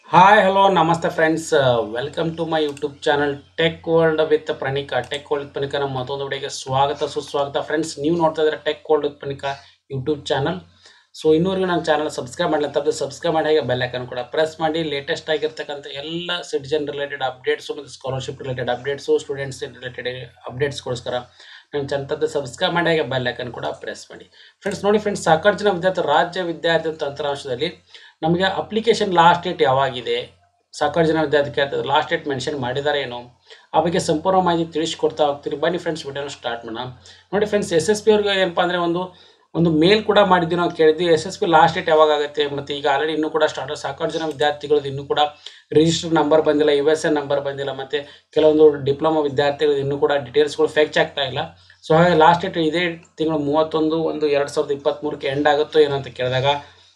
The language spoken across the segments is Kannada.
ಹಾಯ್ ಹಲೋ ನಮಸ್ತೆ friends welcome to my YouTube channel tech world with Pranika tech world Pranika ನಮ್ಮ ಮತ್ತೊಂದು ವಿಡಿಯೋಗೆ ಸ್ವಾಗತ ಸುಸ್ವಾಗತ ಫ್ರೆಂಡ್ಸ್ ನೀವು ನೋಡ್ತಾ ಇದ್ರೆ tech world with Pranika YouTube channel so ಇನ್ನೂವರೆಗೂ ನನ್ನ ಚಾನಲ್ ಸಬ್ಸ್ಕ್ರೈಬ್ ಮಾಡಲಿ ತಪ್ಪದೆ ಸಬ್ಸ್ಕ್ರೈಬ್ ಮಾಡಿ ಹಾಗೆ ಬೆಲ್ ಐಕನ್ ಕೂಡ ಪ್ರೆಸ್ ಮಾಡಿ ಲೇಟೆಸ್ಟ್ ಆಗಿರ್ತಕ್ಕಂಥ ಎಲ್ಲ ಸಿಟಿಜನ್ ರಿಲೇಟೆಡ್ ಅಪ್ಡೇಟ್ಸು ಮತ್ತು scholarship related updates students related ಅಪ್ಡೇಟ್ಸ್ಗೋಸ್ಕರ ನನ್ನ ಚಾನಲ್ ಸಬ್ಸ್ಕ್ರೈಬ್ ಮಾಡಿ ಹಾಗೆ ಬೆಲ್ ಐಕನ್ ಕೂಡ ಪ್ರೆಸ್ ಮಾಡಿ ಫ್ರೆಂಡ್ಸ್ ನೋಡಿ ಫ್ರೆಂಡ್ಸ್ ಸಾಕಷ್ಟು ಜನ ವಿದ್ಯಾರ್ಥಿ ರಾಜ್ಯ ವಿದ್ಯಾರ್ಥಿ ತಂತ್ರಾಂಶದಲ್ಲಿ ನಮಗೆ ಅಪ್ಲಿಕೇಶನ್ ಲಾಸ್ಟ್ ಡೇಟ್ ಯಾವಾಗಿದೆ ಸಾಕಷ್ಟು ಜನ ವಿದ್ಯಾರ್ಥಿ ಕೇಳ್ತಾರೆ ಲಾಸ್ಟ್ ಡೇಟ್ ಮೆನ್ಷನ್ ಮಾಡಿದ್ದಾರೆ ಏನೋ ಆ ಬಗ್ಗೆ ಸಂಪೂರ್ಣ ಮಾಹಿತಿ ತಿಳಿಸ್ಕೊಡ್ತಾ ಹೋಗ್ತೀರಿ ಬನ್ನಿ ಫ್ರೆಂಡ್ಸ್ ವಿಡಿಯೋನ ಸ್ಟಾರ್ಟ್ ಮಾಡೋಣ ನೋಡಿ ಫ್ರೆಂಡ್ಸ್ ಎಸ್ ಎಸ್ ಪಿ ಅವ್ರಿಗೆ ಏನಪ್ಪ ಅಂದರೆ ಒಂದು ಒಂದು ಮೇಲ್ ಕೂಡ ಮಾಡಿದ್ವಿ ನಾವು ಕೇಳಿದ್ವಿ S S P last date ಯಾವಾಗ ಆಗುತ್ತೆ ಮತ್ತು ಈಗ ಆಲ್ರೆಡಿ ಇನ್ನೂ ಕೂಡ ಸ್ಟಾರ್ಟ್ ಸಾಕಷ್ಟು ಜನ ವಿದ್ಯಾರ್ಥಿಗಳದ್ದು ಇನ್ನೂ ಕೂಡ ರಿಜಿಸ್ಟರ್ ನಂಬರ್ ಬಂದಿಲ್ಲ ಯು ಎಸ್ ಎನ್ ನಂಬರ್ ಬಂದಿಲ್ಲ ಮತ್ತು ಕೆಲವೊಂದು ಡಿಪ್ಲೊಮಾ ವಿದ್ಯಾರ್ಥಿಗಳು ಇನ್ನೂ ಕೂಡ ಡೀಟೇಲ್ಸ್ಗಳು ಫೆಚ್ ಆಗ್ತಾ ಇಲ್ಲ ಸೊ ಹಾಗೆ ಲಾಸ್ಟ್ ಡೇಟ್ ಇದೇ ತಿಂಗಳು ಮೂವತ್ತೊಂದು ಒಂದು ಎರಡು ಸಾವಿರದ ಇಪ್ಪತ್ತ್ಮೂರಕ್ಕೆ ಎಂಡ್ ಆಗುತ್ತೋ ಏನೋ ಅಂತ ಕೇಳಿದಾಗ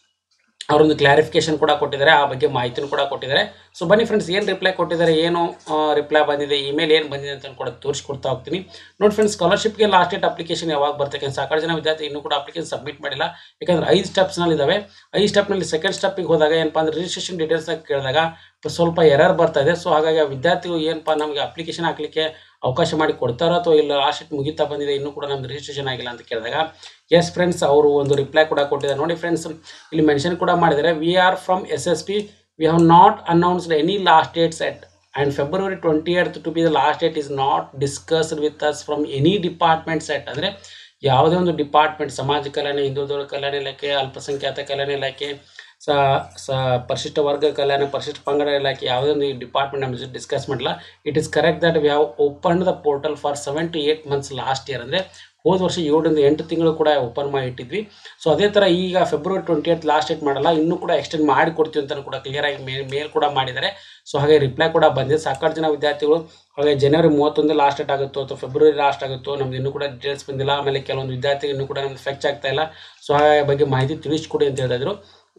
ಅವರೊಂದು ಕ್ಲಾರಿಫಿಕೇಶನ್ ಕೂಡ ಕೊಟ್ಟಿದ್ದಾರೆ ಆ ಬಗ್ಗೆ ಮಾಹಿತಿನೂ ಕೂಡ ಕೊಟ್ಟಿದ್ದಾರೆ ಸೊ ಬನ್ನಿ ಫ್ರೆಂಡ್ಸ್ ಏನು ರಿಪ್ಲೈ ಕೊಟ್ಟಿದ್ದಾರೆ ಏನು ರಿಪ್ಲೈ ಬಂದಿದೆ ಇಮೇಲ್ ಏನು ಬಂದಿದೆ ಅಂತ ಕೂಡ ತೋರಿಸ್ಕೊಡ್ತಾ ಹೋಗ್ತೀನಿ ನೋಡಿ ಫ್ರೆಂಡ್ಸ್ ಸ್ಕಾಲರ್ಶಿಪ್ಗೆ ಲಾಸ್ಟ್ ಡೇಟ್ ಅಪ್ಲಿಕೇಶನ್ ಯಾವಾಗ ಬರ್ತಕ್ಕೆ ಸಾಕಷ್ಟು ಜನ ವಿದ್ಯಾರ್ಥಿ ಇನ್ನೂ ಕೂಡ ಅಪ್ಲಿಕೇಶನ್ ಸಬ್ಮಿಟ್ ಮಾಡಿಲ್ಲ ಯಾಕಂದ್ರೆ ಐದು ಸ್ಟೆಪ್ಸ್ನಲ್ಲಿ ಇದ್ದಾವೆ ಐದು ಸ್ಟೆಪ್ನಲ್ಲಿ ಸೆಕೆಂಡ್ ಸ್ಟೆಪ್ಪಿಗೆ ಹೋದಾಗ ಏನಪ್ಪ ಅಂದ್ರೆ ರಿಜಿಸ್ಟ್ರೇಷನ್ ಡೀಟೇಲ್ಸ್ನ ಕೇಳಿದಾಗ ಸ್ವಲ್ಪ ಎರರ್ ಬರ್ತಾ ಇದೆ ಸೊ ಹಾಗಾಗಿ ಆ ವಿದ್ಯಾರ್ಥಿಗಳು ಏನಪ್ಪ ನಮಗೆ ಅಪ್ಲಿಕೇಶನ್ ಹಾಕಲಿಕ್ಕೆ ಅವಕಾಶ ಮಾಡಿ ಕೊಡ್ತಾರೋ ಅಥವಾ ಇಲ್ಲ ಲಾಸ್ಟ್ ಡೇಟ್ ಮುಗಿತಾ ಬಂದಿದೆ ಇನ್ನೂ ಕೂಡ ನಮ್ದು ರಿಜಿಸ್ಟ್ರೇಷನ್ ಆಗಿಲ್ಲ ಅಂತ ಕೇಳಿದಾಗ ಎಸ್ ಫ್ರೆಂಡ್ಸ್ ಅವರು ಒಂದು ರಿಪ್ಲೈ ಕೂಡ ಕೊಟ್ಟಿದ್ದಾರೆ ನೋಡಿ ಫ್ರೆಂಡ್ಸ್ ಇಲ್ಲಿ ಮೆನ್ಷನ್ ಕೂಡ ಮಾಡಿದ್ದಾರೆ we are from S S P we have not announced any last dates at and February twenty eight to be the last date is not discussed with us from any department set ಅಂದರೆ ಯಾವುದೇ ಒಂದು ಡಿಪಾರ್ಟ್ಮೆಂಟ್ ಸಮಾಜ ಕಲ್ಯಾಣ ಹಿಂದುಳಿದ ಕಲ್ಯಾಣ ಇಲಾಖೆ ಅಲ್ಪಸಂಖ್ಯಾತ ಕಲ್ಯಾಣ ಇಲಾಖೆ ಸ ಸ ಪರಿಶಿಷ್ಟ ವರ್ಗ ಕಲ್ಯಾಣ ಪರಿಶಿಷ್ಟ ಪಂಗಡ ಇಲಾಖೆ ಯಾವುದೇ ಒಂದು ಡಿಪಾರ್ಟ್ಮೆಂಟ್ ನಮ್ಮ ಜೊತೆ ಡಿಸ್ಕಸ್ ಮಾಡಿಲ್ಲ it is correct that we have open the portal for seven to eight months last year ಅಂದರೆ ಹೋದ ವರ್ಷ ಏಳರಿಂದ ಎಂಟು ತಿಂಗಳು ಕೂಡ ಓಪನ್ ಮಾಡಿ ಇಟ್ಟಿದ್ವಿ ಸೊ ಅದೇ ಥರ ಈಗ February twenty eight last date ಮಾಡಲ್ಲ ಇನ್ನೂ ಕೂಡ ಎಕ್ಸ್ಟೆಂಡ್ ಮಾಡಿ ಕೊಡ್ತೀವಿ ಅಂತ ಕೂಡ ಕ್ಲಿಯರಾಗಿ ಮೇಲ್ ಮೇಲ್ ಕೂಡ ಮಾಡಿದ್ದಾರೆ ಸೊ ಹಾಗೆ ರಿಪ್ಲೈ ಕೂಡ ಬಂದಿದೆ ಸಾಕಷ್ಟು ಜನ ವಿದ್ಯಾರ್ಥಿಗಳು ಹಾಗೆ ಜನವರಿ ಮೂವತ್ತೊಂದು ಲಾಸ್ಟ್ ಡೇಟ್ ಆಗುತ್ತೋ ಅಥವಾ ಫೆಬ್ರವರಿ ಲಾಸ್ಟ್ ಆಗುತ್ತೋ ನಮ್ದು ಇನ್ನೂ ಕೂಡ ಡೀಟೇಲ್ಸ್ ಬಂದಿಲ್ಲ ಆಮೇಲೆ ಕೆಲವೊಂದು ವಿದ್ಯಾರ್ಥಿಗಳು ಇನ್ನೂ ಕೂಡ ನಮ್ದು ಫೆಚ್ ಆಗ್ತಾ ಇಲ್ಲ ಸೊ ಹಾಗೆ ಬಗ್ಗೆ ಮಾಹಿತಿ ತಿಳಿಸ್ಕೊಡಿ ಅಂತ ಹೇಳಿದ್ರು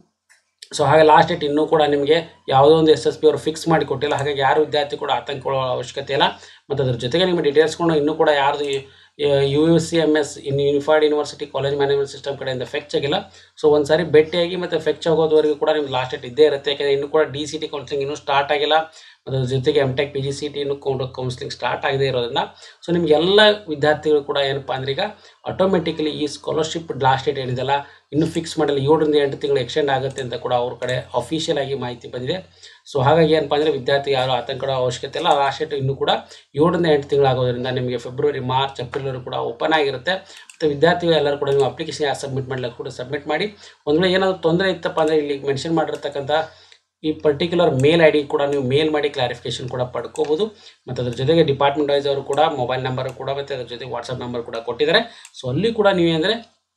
ಸೊ ಹಾಗೆ ಲಾಸ್ಟ್ ಡೇಟ್ ಇನ್ನೂ ಕೂಡ ನಿಮಗೆ ಯಾವುದೋ ಒಂದು ಎಸ್ ಎಸ್ ಪಿ ಅವರು ಫಿಕ್ಸ್ ಮಾಡಿ ಕೊಟ್ಟಿಲ್ಲ ಹಾಗಾಗಿ ಯಾರು ವಿದ್ಯಾರ್ಥಿ ಕೂಡ ಆತಂಕಗೊಳ್ಳೋ ಅವಶ್ಯಕತೆ ಇಲ್ಲ ಮತ್ತು ಅದ್ರ ಜೊತೆಗೆ ನಿಮ್ಮ ಡೀಟೇಲ್ಸ್ಕೊಂಡು ಇನ್ನೂ ಕೂಡ ಯಾರ್ದು U U C M S in unified university college management system ಕಡೆಯಿಂದ ಫೆಚ್ ಆಗಿಲ್ಲ ಸೊ ಒಂದು ಸಾರಿ ಭೇಟಿಯಾಗಿ ಮತ್ತು ಫೆಚ್ ಆಗೋದವರೆಗೂ ಕೂಡ ನಿಮ್ಗೆ ಲಾಸ್ಟ್ ಡೇಟ್ ಇದ್ದೇ ಇರುತ್ತೆ ಯಾಕಂದರೆ ಇನ್ನೂ ಕೂಡ ಡಿ ಸಿ ಟಿ ಕೌನ್ಸಿಲಿಂಗ್ ಇನ್ನೂ ಸ್ಟಾರ್ಟ್ ಆಗಿಲ್ಲ ಮತ್ತು ಅದ್ರ ಜೊತೆಗೆ M tech P G C T ಇನ್ನೂ ಕೌನ್ಸಿಲಿಂಗ್ ಸ್ಟಾರ್ಟ್ ಆಗದೇ ಇರೋದ್ರಿಂದ ಸೊ ನಿಮಗೆಲ್ಲ ವಿದ್ಯಾರ್ಥಿಗಳು ಕೂಡ ಏನಪ್ಪ ಅಂದ್ರೆ ಈಗ ಆಟೋಮೆಟಿಕಲಿ ಈ ಸ್ಕಾಲರ್ಶಿಪ್ ಲಾಸ್ಟ್ ಡೇಟ್ ಏನಿದೆಲ್ಲ ಇನ್ನೂ ಫಿಕ್ಸ್ ಮಾಡಲ್ಲ ಏಳರಿಂದ ಎಂಟು ತಿಂಗಳು ಎಕ್ಸ್ಟೆಂಡ್ ಆಗುತ್ತೆ ಅಂತ ಕೂಡ ಅವ್ರ ಕಡೆ ಅಫಿಷಿಯಲ್ ಆಗಿ ಮಾಹಿತಿ ಬಂದಿದೆ ಸೊ ಹಾಗಾಗಿ ಏನಪ್ಪ ಅಂದರೆ ವಿದ್ಯಾರ್ಥಿ ಯಾರು ಆತಂಕದ ಅವಶ್ಯಕತೆ ಇಲ್ಲ ಲಾಸ್ಟ್ ಡೇಟ್ ಇನ್ನೂ ಕೂಡ ಏಳರಿಂದ ಎಂಟು ತಿಂಗಳು ಆಗೋದ್ರಿಂದ ನಿಮಗೆ ಫೆಬ್ರವರಿ ಮಾರ್ಚ್ ಏಪ್ರಿಲ್ ಕೂಡ ಓಪನ್ ಆಗಿರುತ್ತೆ ಮತ್ತು ವಿದ್ಯಾರ್ಥಿಗಳು ಎಲ್ಲರೂ ಕೂಡ ನೀವು ಅಪ್ಲಿಕೇಶನ್ ಯಾರು ಸಬ್ಮಿಟ್ ಮಾಡಲಿಕ್ಕೆ ಕೂಡ ಸಬ್ಮಿಟ್ ಮಾಡಿ ಒಂದು ವೇಳೆ ಏನಾದರೂ ತೊಂದರೆ ಇತ್ತಪ್ಪ ಅಂದರೆ ಇಲ್ಲಿ ಮೆನ್ಷನ್ ಮಾಡಿರ್ತಕ್ಕಂಥ ಈ ಪರ್ಟಿಕ್ಯುಲರ್ ಮೇಲ್ ಐ ಡಿ ಕೂಡ ನೀವು ಮೇಲ್ ಮಾಡಿ ಕ್ಲಾರಿಫಿಕೇಶನ್ ಕೂಡ ಪಡ್ಕೋಬೋದು ಮತ್ತು ಅದ್ರ ಜೊತೆಗೆ ಡಿಪಾರ್ಟ್ಮೆಂಟ್ ವೈಸ್ ಅವರು ಕೂಡ ಮೊಬೈಲ್ ನಂಬರ್ ಕೂಡ ಮತ್ತು ಅದ್ರ ಜೊತೆಗೆ ವಾಟ್ಸಪ್ ನಂಬರ್ ಕೂಡ ಕೊಟ್ಟಿದ್ದಾರೆ ಸೊ ಅಲ್ಲಿ ಕೂಡ ನೀವೇಂದರೆ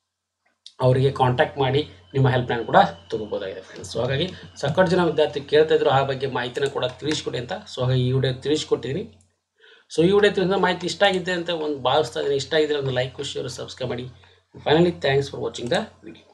ಅವರಿಗೆ ಕಾಂಟ್ಯಾಕ್ಟ್ ಮಾಡಿ ನಿಮ್ಮ ಹೆಲ್ಪ್ಲೈನ್ ಕೂಡ ತಗೋಬೋದಾಗಿದೆ ಫ್ರೆಂಡ್ಸ್ ಸೊ ಹಾಗಾಗಿ ಸಾಕಷ್ಟು ಜನ ವಿದ್ಯಾರ್ಥಿ ಕೇಳ್ತಾ ಇದ್ರು ಆ ಬಗ್ಗೆ ಮಾಹಿತಿನ ಕೂಡ ತಿಳಿಸ್ಕೊಡಿ ಅಂತ ಸೊ ಹಾಗಾಗಿ ಈ ವಿಡಿಯೋ ತಿಳಿಸ್ಕೊಟ್ಟಿದ್ದೀನಿ ಸೊ ಈ ವಿಡಿಯೋ ತಿಳಿದ ಮಾಹಿತಿ ಇಷ್ಟ ಆಗಿದೆ ಅಂತ ಒಂದು ಭಾವಿಸ್ತಾ ಇದ್ದೀನಿ ಇಷ್ಟ ಆಗಿದ್ರೆ ಒಂದು ಲೈಕ್ ಶೇರ್ ಸಬ್ಸ್ಕ್ರೈಬ್ ಮಾಡಿ finally thanks for watching the video